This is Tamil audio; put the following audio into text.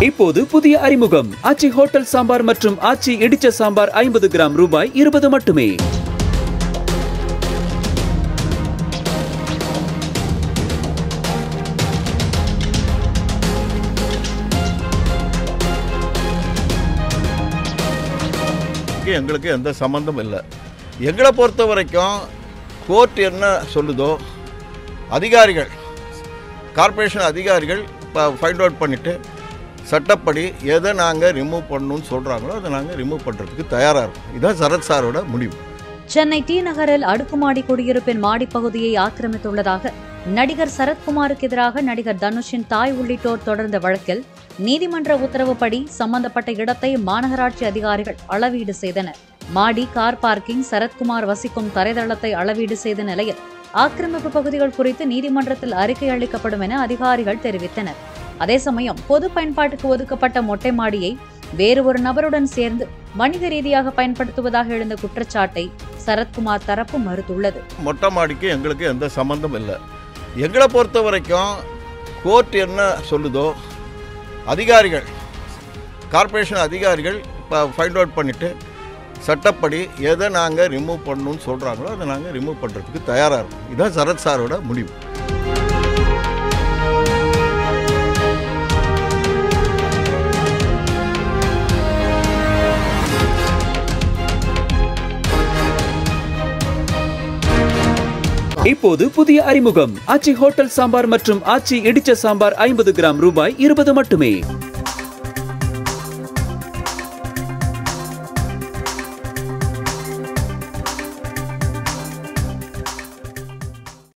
இப்போது புதிய அறிமுகம் ஆச்சி ஹோட்டல் சாம்பார் மற்றும் ஆச்சி இடிச்ச சாம்பார் ஐம்பது கிராம் ரூபாய் இருபது மட்டுமே இதுக்கு எங்களுக்கு எந்த சம்மந்தம் இல்லை எங்களை பொறுத்த வரைக்கும் கோர்ட் என்ன சொல்லுதோ அதிகாரிகள் கார்ப்பரேஷன் அதிகாரிகள் இப்போ ஃபைண்ட் அவுட் பண்ணிவிட்டு சட்டப்படி எதை நாங்கள் ரிமூவ் பண்ணணும்னு சொல்கிறாங்களோ அதை நாங்கள் ரிமூவ் பண்ணுறதுக்கு தயாராக இருக்கோம் இதுதான் சரத் சாரோட முடிவு சென்னை டி நகரில் அடுக்குமாடி குடியிருப்பின் மாடிப்பகுதியை ஆக்கிரமித்துள்ளதாக நடிகர் சரத்குமாருக்கு எதிராக நடிகர் தனுஷின் தாய் உள்ளிட்டோர் தொடர்ந்த வழக்கில் நீதிமன்ற உத்தரவுப்படி சம்பந்தப்பட்ட இடத்தை மாநகராட்சி அதிகாரிகள் அளவீடு செய்தனர் மாடி கார் பார்க்கிங் சரத்குமார் வசிக்கும் தரைதளத்தை அளவீடு செய்த நிலையில் ஆக்கிரமிப்பு பகுதிகள் குறித்து நீதிமன்றத்தில் அறிக்கை அளிக்கப்படும் என அதிகாரிகள் தெரிவித்தனர் அதே சமயம் பொது பயன்பாட்டுக்கு ஒதுக்கப்பட்ட மொட்டை மாடியை வேறு ஒரு நபருடன் சேர்ந்து வணிக ரீதியாக பயன்படுத்துவதாக எழுந்த குற்றச்சாட்டை சரத்குமார் தரப்பு மறுத்துள்ளது மொட்டை மாடிக்கு எங்களுக்கு எந்த சம்மந்தம் இல்லை எங்களை பொறுத்த வரைக்கும் கோர்ட் என்ன சொல்லுதோ அதிகாரிகள் கார்ப்பரேஷன் அதிகாரிகள் இப்போ ஃபைண்ட் அவுட் பண்ணிவிட்டு சட்டப்படி எதை நாங்கள் ரிமூவ் பண்ணணும்னு சொல்கிறாங்களோ அதை நாங்கள் ரிமூவ் பண்ணுறதுக்கு தயாராக இருக்கோம் இதுதான் சரத் சாரோட முடிவு இப்போது புதிய அறிமுகம் ஆச்சி ஹோட்டல் சாம்பார் மற்றும் ஆச்சி இடிச்ச சாம்பார் ஐம்பது கிராம் ரூபாய் இருபது மட்டுமே